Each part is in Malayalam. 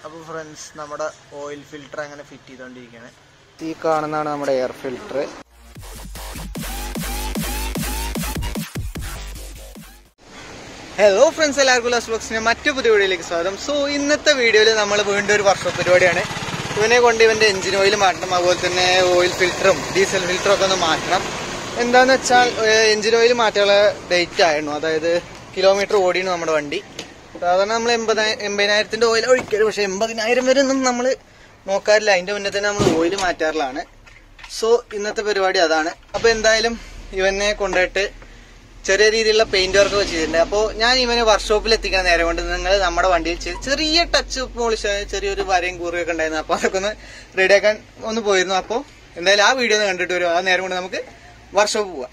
അപ്പോൾ ഫ്രണ്ട്സ് നമ്മുടെ ഓയിൽ ഫിൽറ്റർ അങ്ങനെ ഫിറ്റ് ചെയ്തുകൊണ്ടിരിക്കുകയാണ് ഈ കാണുന്നതാണ് നമ്മുടെ എയർ ഫിൽറ്റർ ഹലോ ഫ്രണ്ട്സ് എല്ലാവർക്കും ലാസ്റ്റ് ബോക്സിന്റെ മറ്റു പുതിയ വീഡിയോയിലേക്ക് സ്വാഗതം സോ ഇന്നത്തെ വീഡിയോയിൽ നമ്മൾ വീണ്ടും ഒരു വർക്ക്ഷോപ്പ് പരിപാടിയാണ് ഇവനെ കൊണ്ട് ഇവന്റെ എഞ്ചിൻ ഓയിൽ മാറ്റണം അതുപോലെ തന്നെ ഓയിൽ ഫിൽറ്ററും ഡീസൽ ഫിൽറ്ററും ഒക്കെ ഒന്ന് മാറ്റണം എന്താന്ന് വെച്ചാൽ എഞ്ചിൻ ഓയിൽ മാറ്റാനുള്ള ഡേറ്റ് ആയിരുന്നു അതായത് കിലോമീറ്റർ ഓടിയാണ് നമ്മുടെ വണ്ടി സാധാരണ നമ്മൾ എൺപതായി എൺപതിനായിരത്തിന്റെ ഓയിൽ ഒഴിക്കല് പക്ഷെ എൺപതിനായിരം വരെ ഒന്നും നമ്മൾ നോക്കാറില്ല അതിന്റെ മുന്നേ തന്നെ നമ്മൾ ഓയിൽ മാറ്റാറിലാണ് സോ ഇന്നത്തെ പരിപാടി അതാണ് അപ്പൊ എന്തായാലും ഇവനെ കൊണ്ടുപോയിട്ട് ചെറിയ രീതിയിലുള്ള പെയിന്റ് വർക്ക് ചെയ്തിട്ടുണ്ട് അപ്പോൾ ഞാൻ ഇവന് വർക്ക്ഷോപ്പിൽ എത്തിക്കാൻ നേരം കൊണ്ട് നിങ്ങൾ നമ്മുടെ വണ്ടിയിൽ ചെയ്ത് ചെറിയ ടച്ച് പോളിഷ് ചെറിയൊരു വരയും കൂറുകയൊക്കെ ഉണ്ടായിരുന്നു അപ്പോൾ അതൊക്കെ ഒന്ന് റെഡിയാക്കാൻ ഒന്ന് പോയിരുന്നു അപ്പോൾ എന്തായാലും ആ വീഡിയോ ഒന്ന് കണ്ടിട്ട് വരും ആ നേരം കൊണ്ട് നമുക്ക് വർക്ക്ഷോപ്പ് പോവാം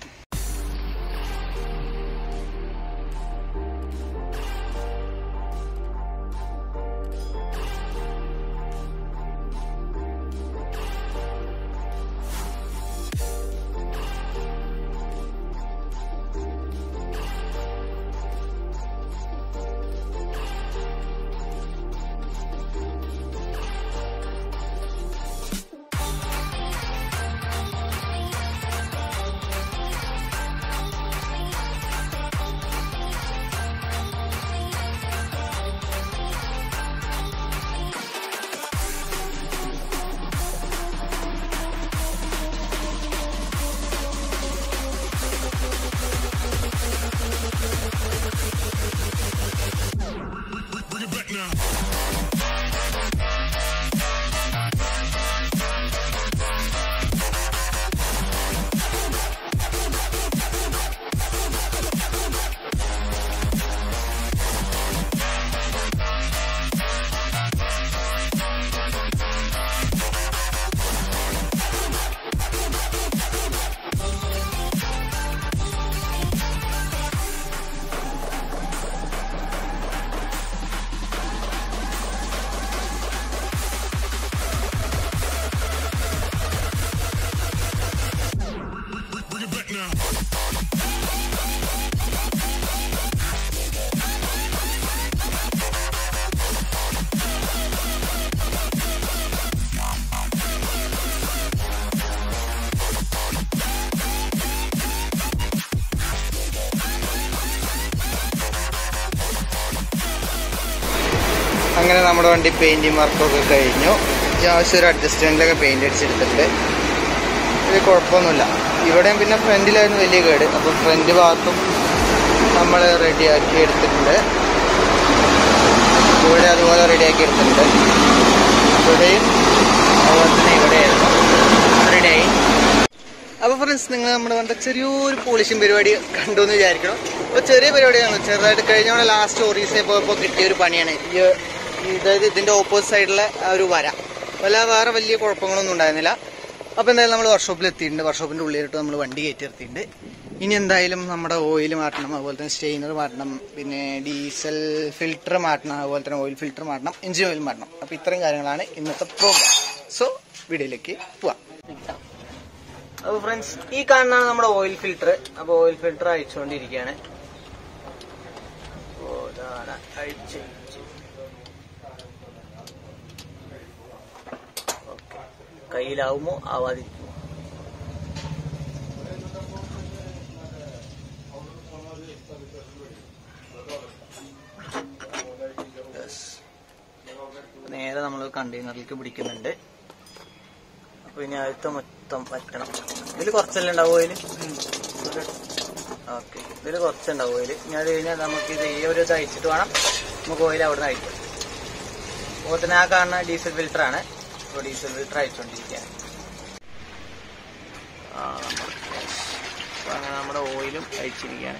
അങ്ങനെ നമ്മുടെ വണ്ടി പെയിന്റിങ് വർക്കൊക്കെ കഴിഞ്ഞു അത്യാവശ്യം ഒരു അഡ്ജസ്റ്റ്മെന്റിലൊക്കെ പെയിന്റ് അടിച്ചെടുത്തിട്ടുണ്ട് ഇത് കുഴപ്പമൊന്നുമില്ല ഇവിടെയും പിന്നെ ഫ്രണ്ടിലായിരുന്നു വലിയ കേട് അപ്പോൾ ഫ്രണ്ട് ഭാഗത്തും നമ്മൾ റെഡിയാക്കി എടുത്തിട്ടുണ്ട് ഇവിടെ അതുപോലെ റെഡിയാക്കി എടുത്തിട്ടുണ്ട് ഇവിടെയും അതുപോലെ തന്നെ ഇവിടെയായിരുന്നു റെഡിയായി അപ്പോൾ ഫ്രണ്ട്സ് നിങ്ങൾ നമ്മുടെ വന്ന ചെറിയൊരു പോളിഷിംഗ് പരിപാടി കണ്ടു എന്ന് വിചാരിക്കണം അപ്പോൾ ചെറിയ പരിപാടിയാണ് ചെറുതായിട്ട് കഴിഞ്ഞ തവണ ലാസ്റ്റ് ഓറീസിനെ പോയപ്പോൾ കിട്ടിയ ഒരു പണിയാണ് ഈ ഈ അതായത് ഇതിൻ്റെ ഓപ്പോസിറ്റ് സൈഡിലെ ആ ഒരു വര വല്ല വേറെ വലിയ കുഴപ്പങ്ങളൊന്നും ഉണ്ടായിരുന്നില്ല അപ്പോൾ എന്തായാലും നമ്മൾ വർക്ക്ഷോപ്പിൽ എത്തിയിട്ടുണ്ട് വർക്ക്ഷോപ്പിൻ്റെ ഉള്ളിലിട്ട് നമ്മൾ വണ്ടി കയറ്റി നിർത്തിയിട്ടുണ്ട് ഇനി എന്തായാലും നമ്മുടെ ഓയിൽ മാറ്റണം അതുപോലെ തന്നെ സ്റ്റെയിനർ മാറ്റണം പിന്നെ ഡീസൽ ഫിൽറ്റർ മാറ്റണം അതുപോലെ തന്നെ ഓയിൽ ഫിൽറ്റർ മാറ്റണം എഞ്ചിൻ ഓയിൽ മാറ്റണം അപ്പോൾ ഇത്രയും കാര്യങ്ങളാണ് ഇന്നത്തെ പ്രോഗ്രാം സോ വീഡിയോയിലേക്ക് പോവാം അപ്പോൾ ഫ്രണ്ട്സ് ഈ കാണുന്നതാണ് നമ്മുടെ ഓയിൽ ഫിൽറ്റർ അപ്പോൾ ഓയിൽ ഫിൽറ്റർ അയച്ചുകൊണ്ടിരിക്കുകയാണ് അപ്പോൾ ഇതാണ് അഴിച്ച് ഓക്കെ കയ്യിലാവുമോ ആവാതിരിക്കുമോ Yes. നേരെ നമ്മൾ കണ്ടെയ്നറിലേക്ക് പിടിക്കുന്നുണ്ട് അപ്പൊ ഇനി അടുത്ത മൊത്തം പറ്റണം ഇതിൽ കുറച്ചല്ലേ ഉണ്ടാവും ഓയില് ഓക്കെ ഇതിൽ കുറച്ചുണ്ടാവും ഓയില് ഇനി അത് കഴിഞ്ഞാൽ നമുക്ക് ഇത് ഈ ഒരു ഇത് അയച്ചിട്ട് വേണം നമുക്ക് ഓയിൽ അവിടെ നിന്ന് അയക്കാം അതുപോലെ തന്നെ ആ കാണുന്ന ഡീസൽ ഫിൽറ്റർ ആണ് ഇപ്പോൾ ഡീസൽ ഫിൽറ്റർ അയച്ചുകൊണ്ടിരിക്കുകയാണ് ആ, അപ്പൊ അങ്ങനെ നമ്മുടെ ഓയിലും അയച്ചിരിക്കുകയാണ്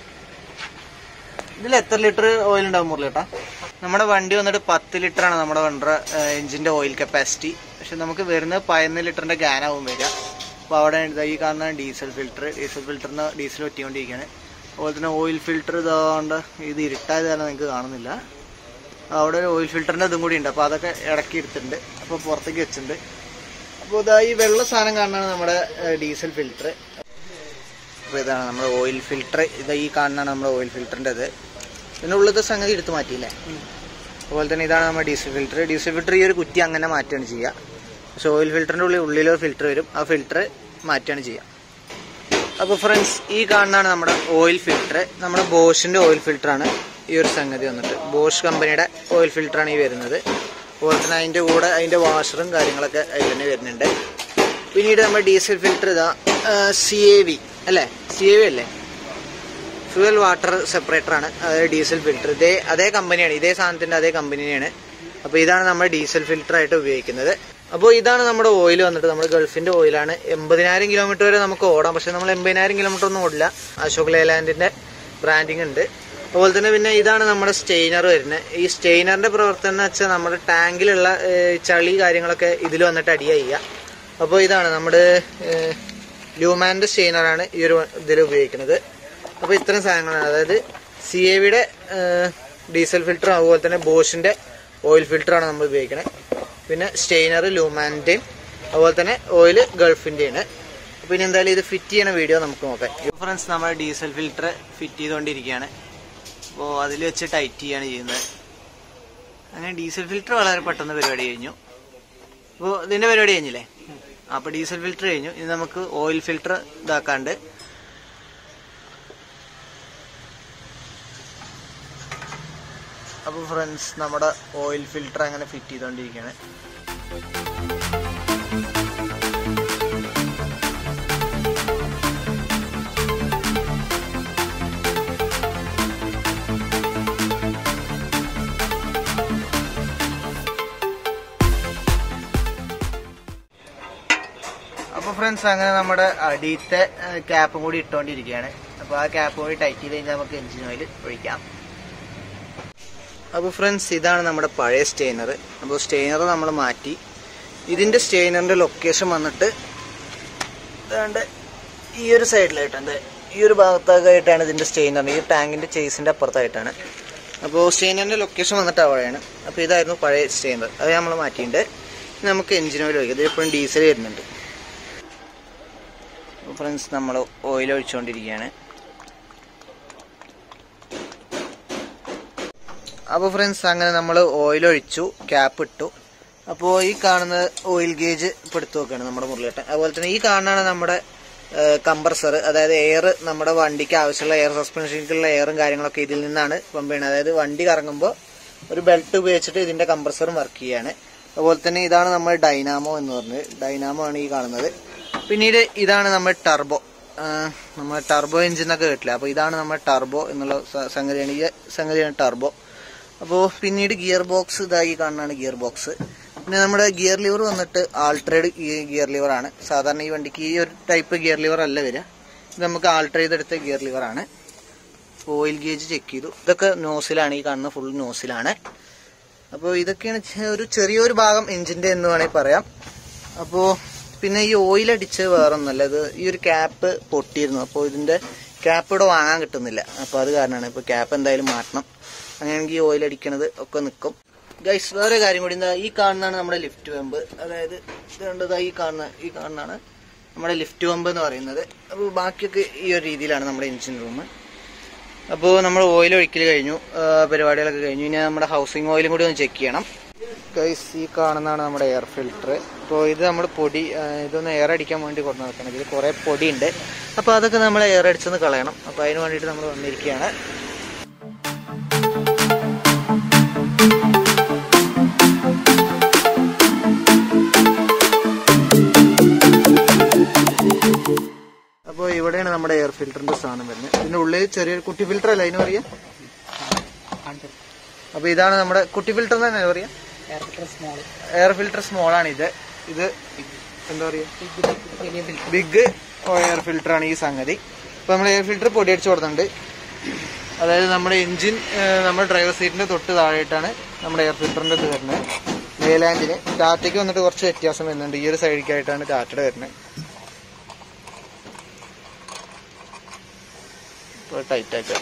ഇതിൽ എത്ര ലിറ്റർ ഓയിൽ ഉണ്ടാവും മുരളിട്ടാ നമ്മുടെ വണ്ടി വന്നിട്ട് പത്ത് ലിറ്റർ ആണ് നമ്മുടെ വണ്ടിയുടെ എഞ്ചിന്റെ ഓയിൽ കപ്പാസിറ്റി പക്ഷെ നമുക്ക് വരുന്നത് പതിനൊന്ന് ലിറ്ററിന്റെ ഗാനാവും വരിക അപ്പോൾ അവിടെ ഇതാ ഈ കാണുന്ന ഡീസൽ ഫിൽറ്റർ ഡീസൽ ഫിൽറ്ററിന് ഡീസൽ ഒറ്റിക്കൊണ്ടിരിക്കുകയാണ് അതുപോലെ തന്നെ ഓയിൽ ഫിൽറ്റർ ഇതാണ്ട് ഇത് ഇരുട്ടായത് കാരണം നിങ്ങൾക്ക് കാണുന്നില്ല അവിടെ ഒരു ഓയിൽ ഫിൽറ്ററിന്റെ ഇതും കൂടി ഉണ്ട് അപ്പോൾ അതൊക്കെ ഇടയ്ക്ക് എടുത്തിട്ടുണ്ട് അപ്പോൾ പുറത്തേക്ക് വെച്ചിട്ടുണ്ട് അപ്പോൾ ഇതാ ഈ വെള്ള സാധനം കാണുന്നതാണ് നമ്മുടെ ഡീസൽ ഫിൽറ്റർ അപ്പോൾ ഇതാണ് നമ്മുടെ ഓയിൽ ഫിൽറ്റർ ഇത് ഈ കാണുന്നതാണ് നമ്മുടെ ഓയിൽ ഫിൽറ്ററിൻ്റെ ഇത് ഇതിൻ്റെ ഉള്ളത്തെ സംഗതി എടുത്ത് മാറ്റിയില്ലേ അതുപോലെ തന്നെ ഇതാണ് നമ്മുടെ ഡീസൽ ഫിൽറ്റർ ഡീസൽ ഫിൽറ്റർ ഈ ഒരു കുറ്റി അങ്ങനെ മാറ്റുകയാണ് ചെയ്യുക പക്ഷെ ഓയിൽ ഫിൽറ്ററിൻ്റെ ഉള്ളിൽ ഉള്ളിലൊരു ഫിൽറ്റർ വരും ആ ഫിൽറ്റർ മാറ്റുകയാണ് ചെയ്യുക അപ്പോൾ ഫ്രണ്ട്സ് ഈ കാണുന്നതാണ് നമ്മുടെ ഓയിൽ ഫിൽറ്റർ നമ്മുടെ ബോഷിൻ്റെ ഓയിൽ ഫിൽറ്ററാണ് ഈ ഒരു സംഗതി വന്നിട്ട് ബോഷ് കമ്പനിയുടെ ഓയിൽ ഫിൽറ്ററാണ് ഈ വരുന്നത് അതുപോലെ തന്നെ അതിൻ്റെ കൂടെ അതിൻ്റെ വാഷറും കാര്യങ്ങളൊക്കെ അതിൽ തന്നെ വരുന്നുണ്ട് പിന്നീട് നമ്മുടെ ഡീസൽ ഫിൽറ്റർ ഇതാ സി എ വി അല്ലേ സി എ വി അല്ലേ ഫ്യൂവൽ വാട്ടർ സെപ്പറേറ്റർ ആണ് അതായത് ഡീസൽ ഫിൽറ്റർ ഇതേ അതേ കമ്പനിയാണ് ഇതേ സാധനത്തിന്റെ അതേ കമ്പനിയാണ് അപ്പോൾ ഇതാണ് നമ്മൾ ഡീസൽ ഫിൽറ്റർ ആയിട്ട് ഉപയോഗിക്കുന്നത് അപ്പോൾ ഇതാണ് നമ്മുടെ ഓയിൽ വന്നിട്ട് നമ്മുടെ ഗൾഫിന്റെ ഓയിലാണ് എൺപതിനായിരം കിലോമീറ്റർ വരെ നമുക്ക് ഓടാം പക്ഷെ നമ്മൾ എൺപതിനായിരം കിലോമീറ്റർ ഒന്നും ഓടില്ല അശോക് ലേലാൻഡിന്റെ ബ്രാൻഡിങ് ഉണ്ട് അതുപോലെ തന്നെ പിന്നെ ഇതാണ് നമ്മുടെ സ്റ്റെയിനർ വരുന്നത് ഈ സ്റ്റെയിനറിന്റെ പ്രവർത്തനം എന്ന് വെച്ചാൽ നമ്മുടെ ടാങ്കിലുള്ള ഏഹ്, ചളി കാര്യങ്ങളൊക്കെ ഇതിൽ വന്നിട്ട് അടിയ ചെയ്യുക അപ്പോൾ ഇതാണ് നമ്മുടെ ലൂമാൻ്റെ സ്റ്റെയിനറാണ് ഈ ഒരു ഇതിൽ ഉപയോഗിക്കുന്നത് അപ്പോൾ ഇത്തരം സാധനങ്ങളാണ് അതായത് സി എ വിയുടെ ഡീസൽ ഫിൽറ്റർ അതുപോലെ തന്നെ ബോഷിന്റെ ഓയിൽ ഫിൽറ്ററാണ് നമ്മൾ ഉപയോഗിക്കുന്നത് പിന്നെ സ്റ്റെയിനർ ലൂമാൻ്റെയും അതുപോലെ തന്നെ ഓയിൽ ഗൾഫിൻ്റെയാണ് അപ്പോൾ ഇനി എന്തായാലും ഇത് ഫിറ്റ് ചെയ്യണ വീഡിയോ നമുക്ക് നോക്കാം ഫ്രണ്ട്സ് നമ്മൾ ഡീസൽ ഫിൽറ്റർ ഫിറ്റ് ചെയ്തുകൊണ്ടിരിക്കുകയാണ് അപ്പോൾ അതിൽ വെച്ച് ടൈറ്റ് ചെയ്യാണ് ചെയ്യുന്നത് അങ്ങനെ ഡീസൽ ഫിൽറ്റർ വളരെ പെട്ടെന്ന് പരിപാടി കഴിഞ്ഞു അപ്പോൾ ഇതിന്റെ പരിപാടി കഴിഞ്ഞില്ലേ അപ്പോൾ ഡീസൽ ഫിൽറ്റർ കഴിഞ്ഞു ഇനി നമുക്ക് ഓയിൽ ഫിൽറ്റർ ഇതാക്കാണ്ട് അപ്പോൾ ഫ്രണ്ട്സ് നമ്മുടെ ഓയിൽ ഫിൽറ്റർ അങ്ങനെ ഫിറ്റ് ചെയ്തുകൊണ്ടിരിക്കുകയാണ് അപ്പോൾ ഫ്രണ്ട്സ് അങ്ങനെ നമ്മുടെ അടിയത്തെ ക്യാപ്പും കൂടി ഇട്ടുകൊണ്ടിരിക്കുകയാണ് അപ്പോൾ ആ ക്യാപ്പ് കൂടി ടൈറ്റ് ചെയ്ത് കഴിഞ്ഞാൽ നമുക്ക് എഞ്ചിൻ ഓയിൽ ഒഴിക്കാം അപ്പോൾ ഫ്രണ്ട്സ് ഇതാണ് നമ്മുടെ പഴയ സ്റ്റെയിനർ അപ്പോൾ സ്റ്റെയിനർ നമ്മൾ മാറ്റി ഇതിൻ്റെ സ്റ്റെയിനറിൻ്റെ ലൊക്കേഷൻ വന്നിട്ട് ഏതാണ്ട് ഈ ഒരു സൈഡിലായിട്ടുണ്ട് ഈ ഒരു ഭാഗത്തായിട്ടാണ് ഇതിൻ്റെ സ്റ്റെയിനർ ഈ ടാങ്കിൻ്റെ ചേസിൻ്റെ അപ്പുറത്തായിട്ടാണ് അപ്പോൾ സ്റ്റെയിനറിൻ്റെ ലൊക്കേഷൻ വന്നിട്ട് അവിടെയാണ് അപ്പോൾ ഇതായിരുന്നു പഴയ സ്റ്റെയിനർ അത് നമ്മൾ മാറ്റിയിട്ടുണ്ട് ഇനി നമുക്ക് എഞ്ചിൻ ഓയിൽ ഒഴിക്കാം ഇത് എപ്പോഴും ഡീസൽ വരുന്നുണ്ട് ഫ്രണ്ട്സ് നമ്മൾ ഓയിൽ ഒഴിച്ചുകൊണ്ടിരിക്കുകയാണ് അപ്പോൾ ഫ്രണ്ട്സ് അങ്ങനെ നമ്മൾ ഓയിൽ ഒഴിച്ചു ക്യാപ്പ് ഇട്ടു അപ്പോൾ ഈ കാണുന്ന ഓയിൽ ഗേജ് ഇപ്പോൾ എടുത്തു നോക്കുകയാണ് നമ്മുടെ മുരളിയേട്ടൻ അതുപോലെ തന്നെ ഈ കാണുന്നതാണ് നമ്മുടെ കംപ്രസർ അതായത് എയർ നമ്മുടെ വണ്ടിക്ക് ആവശ്യമുള്ള എയർ സസ്പെൻഷനിലേക്കുള്ള എയറും കാര്യങ്ങളൊക്കെ ഇതിൽ നിന്നാണ് പമ്പ് ചെയ്യുന്നത് അതായത് വണ്ടി കറങ്ങുമ്പോൾ ഒരു ബെൽറ്റ് ഉപയോഗിച്ചിട്ട് ഇതിന്റെ കംപ്രസറും വർക്ക് ചെയ്യാണ് അതുപോലെ തന്നെ ഇതാണ് നമ്മൾ ഡൈനാമോ എന്ന് പറഞ്ഞത് ഡൈനാമോ ആണ് ഈ കാണുന്നത് പിന്നീട് ഇതാണ് നമ്മൾ ടർബോ നമ്മൾ ടർബോ എഞ്ചിൻ എന്നൊക്കെ കേട്ടില്ല അപ്പോൾ ഇതാണ് നമ്മൾ ടർബോ എന്നുള്ള സ- സംഗതിയാണ് ഈ സംഗതിയാണ് ടർബോ അപ്പോൾ പിന്നീട് ഗിയർ ബോക്സ് ഇതായി കാണുന്നതാണ് ഗിയർ ബോക്സ് പിന്നെ നമ്മുടെ ഗിയർ ലിവർ വന്നിട്ട് ആൾട്രേഡ് ഗിയർ ലിവർ ആണ് സാധാരണ ഈ വണ്ടിക്ക് ഈ ഒരു ടൈപ്പ് ഗിയർ ലിവർ അല്ല വരിക ഇത് നമുക്ക് ആൾട്ടർ ചെയ്തെടുത്ത ഗിയർ ലിവർ ആണ് ഓയിൽ ഗേജ് ചെക്ക് ചെയ്തു ഇതൊക്കെ നോസിലാണ് ഈ കാണുന്ന ഫുൾ നോസിലാണ് അപ്പോൾ ഇതൊക്കെയാണ് ചെ- ഒരു ചെറിയൊരു ഭാഗം എഞ്ചിന്റെ എന്ന് വേണമെങ്കിൽ പറയാം അപ്പോൾ പിന്നെ ഈ ഓയിൽ അടിച്ച് വേറൊന്നുമല്ല ഇത് ഈ ഒരു ക്യാപ്പ് പൊട്ടിയിരുന്നു അപ്പോൾ ഇതിന്റെ ക്യാപ്പ് ഇവിടെ വാങ്ങാൻ കിട്ടുന്നില്ല അപ്പോൾ അത് കാരണമാണ് ഇപ്പോൾ ക്യാപ്പ് എന്തായാലും മാറ്റണം അങ്ങനെയാണെങ്കിൽ ഈ ഓയിൽ അടിക്കണത് ഒക്കെ നിൽക്കും ഗൈസ് വേറെ കാര്യം കൂടി എന്താ ഈ കാണുന്നതാണ് നമ്മുടെ ലിഫ്റ്റ് പമ്പ് അതായത് ഇത് കണ്ടത് ഈ കാണുന്ന ഈ കാണുന്നതാണ് നമ്മുടെ ലിഫ്റ്റ് പമ്പ് എന്ന് പറയുന്നത് അപ്പോൾ ബാക്കിയൊക്കെ ഈ ഒരു രീതിയിലാണ് നമ്മുടെ എഞ്ചിൻ റൂം അപ്പോൾ നമ്മൾ ഓയിൽ ഒഴിക്കൽ കഴിഞ്ഞു ആ, പരിപാടികളൊക്കെ കഴിഞ്ഞു ഇനി നമ്മുടെ ഹൗസിംഗ് ഓയിലും കൂടി ഒന്ന് ചെക്ക് ചെയ്യണം ഗൈസ് ഈ കാണുന്നതാണ് നമ്മുടെ എയർ ഫിൽറ്റർ അപ്പോൾ ഇത് നമ്മൾ പൊടി ആ, ഇതൊന്ന് എയർ അടിക്കാൻ വേണ്ടി കൊണ്ടു നടക്കണം ഇതിൽ കുറേ പൊടിയുണ്ട് അപ്പോൾ അതൊക്കെ നമ്മൾ എയർ അടിച്ചൊന്ന് കളയണം അപ്പോൾ അതിന് വേണ്ടിയിട്ട് നമ്മൾ വന്നിരിക്കുകയാണ് അപ്പോൾ ഇവിടെയാണ് നമ്മുടെ എയർ ഫിൽറ്ററിന്റെ സ്ഥാനം വരുന്നത് ഇതിന്റെ ഉള്ളിൽ ചെറിയൊരു കുട്ടി ഫിൽറ്റർ അല്ല അതിന് പറയാ അപ്പൊ ഇതാണ് നമ്മുടെ കുട്ടി ഫിൽറ്റർ തന്നെ പറയാ എയർ ഫിൽറ്റർ സ്മോൾ ആണ് ഇത് ഇത് എന്താ പറയാ ബിഗ് എയർ ഫിൽറ്റർ ആണ് ഈ സംഗതി അപ്പൊ നമ്മൾ എയർ ഫിൽറ്റർ പൊടി അടിച്ചു കൊടുക്കുന്നുണ്ട് അതായത് നമ്മുടെ എഞ്ചിൻ നമ്മുടെ ഡ്രൈവർ സീറ്റിന്റെ തൊട്ട് താഴെയായിട്ടാണ് നമ്മുടെ എയർ ഫിൽറ്ററിന്റെ ഇത് വരുന്നത് ലേലാൻഡിന് ടാറ്റയ്ക്ക് വന്നിട്ട് കുറച്ച് വ്യത്യാസം വരുന്നുണ്ട് ഈ ഒരു സൈഡിലേക്കായിട്ടാണ് ടാറ്റയുടെ വരുന്നത് ഇപ്പോൾ ടൈറ്റ് ആക്കുക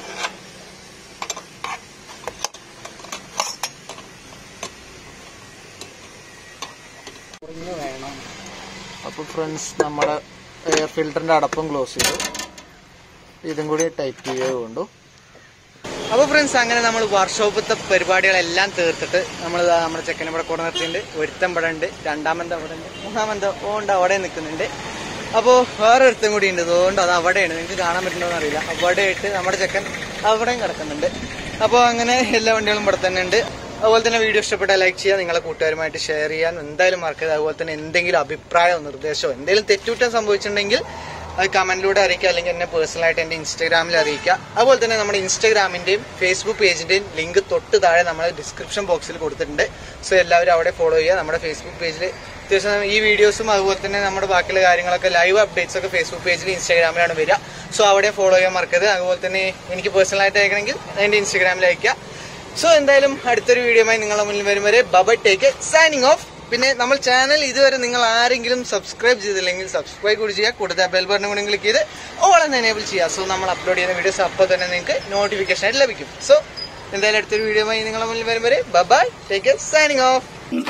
അപ്പോൾ ഫ്രണ്ട്സ് നമ്മുടെ എയർ ഫിൽറ്ററിന്റെ അടപ്പും ക്ലോസ് ചെയ്തു ഇതും കൂടി ടൈറ്റ് ചെയ്ത് കൊണ്ടു അപ്പോൾ ഫ്രണ്ട്സ് അങ്ങനെ നമ്മൾ വർക്ക്ഷോപ്പത്തെ പരിപാടികളെല്ലാം തീർത്തിട്ട് നമ്മൾ നമ്മുടെ ചെക്കനെ ഇവിടെ കൂടെ നിർത്തിയിട്ടുണ്ട് ഒരുത്തം ഇവിടെ ഉണ്ട് രണ്ടാമത്തെ അവിടെ ഉണ്ട് മൂന്നാമത്തെ ഓണ്ട് അവിടെ നിൽക്കുന്നുണ്ട് അപ്പോൾ വേറെ ഒരുത്തം കൂടി ഉണ്ട് അതുകൊണ്ട് അത് അവിടെയാണ് നിങ്ങൾക്ക് കാണാൻ പറ്റുന്നോന്ന് അറിയില്ല അവിടെ ആയിട്ട് നമ്മുടെ ചെക്കൻ അവിടെയും കിടക്കുന്നുണ്ട് അപ്പോൾ അങ്ങനെ എല്ലാ വണ്ടികളും ഇവിടെ തന്നെ ഉണ്ട് അതുപോലെ തന്നെ വീഡിയോ ഇഷ്ടപ്പെട്ടാൽ ലൈക്ക് ചെയ്യുക നിങ്ങളെ കൂട്ടുകാരുമായിട്ട് ഷെയർ ചെയ്യാൻ എന്തായാലും മറക്കരുത് അതുപോലെ തന്നെ എന്തെങ്കിലും അഭിപ്രായമോ നിർദ്ദേശമോ എന്തെങ്കിലും തെറ്റുകുറ്റം സംഭവിച്ചിട്ടുണ്ടെങ്കിൽ അത് കമന്റിലൂടെ അറിയിക്കുക അല്ലെങ്കിൽ എന്നെ പേഴ്സണലായിട്ട് എൻ്റെ ഇൻസ്റ്റാഗ്രാമിൽ അറിയിക്കുക അതുപോലെ തന്നെ നമ്മുടെ ഇൻസ്റ്റാഗ്രാമിൻ്റെയും ഫേസ്ബുക്ക് പേജിൻ്റെയും ലിങ്ക് തൊട്ട് താഴെ നമ്മൾ ഡിസ്ക്രിപ്ഷൻ ബോക്സിൽ കൊടുത്തിട്ടുണ്ട് സോ എല്ലാവരും അവിടെ ഫോളോ ചെയ്യുക നമ്മുടെ ഫേസ്ബുക്ക് പേജിൽ അത്യാവശ്യം ഈ വീഡിയോസും അതുപോലെ തന്നെ നമ്മുടെ ബാക്കിയുള്ള കാര്യങ്ങളൊക്കെ ലൈവ് അപ്ഡേറ്റ്സ് ഒക്കെ ഫേസ്ബുക്ക് പേജിൽ ഇൻസ്റ്റാഗ്രാമിലാണ് വരിക സോ അവിടെ ഫോളോ ചെയ്യാൻ മറക്കരുത് അതുപോലെ തന്നെ എനിക്ക് പേഴ്സണലായിട്ട് അയക്കണമെങ്കിൽ എൻ്റെ ഇൻസ്റ്റാഗ്രാമിൽ അയക്കുക സോ എന്തായാലും അടുത്തൊരു വീഡിയോയുമായി നിങ്ങളുടെ മുന്നിൽ വരും വരെ ബബ ടേക്ക് സൈനിങ് ഓഫ് പിന്നെ നമ്മൾ ചാനൽ ഇതുവരെ നിങ്ങൾ ആരെങ്കിലും സബ്സ്ക്രൈബ് ചെയ്തില്ലെങ്കിൽ സബ്സ്ക്രൈബ് കൂടി ചെയ്യുക കൂടുതൽ ബെൽ ബട്ടൺ കൂടി ക്ലിക്ക് ചെയ്ത് ഓൾ എന്ന് എനേബിൾ ചെയ്യുക സോ നമ്മൾ അപ്ലോഡ് ചെയ്യുന്ന വീഡിയോസ് അപ്പോൾ തന്നെ നിങ്ങൾക്ക് നോട്ടിഫിക്കേഷൻ ആയിട്ട് ലഭിക്കും സോ എന്തായാലും അടുത്തൊരു വീഡിയോയുമായി നിങ്ങളുടെ മുന്നിൽ വരും വരെ ബബായ് ടേക്ക് സൈനിങ് ഓഫ്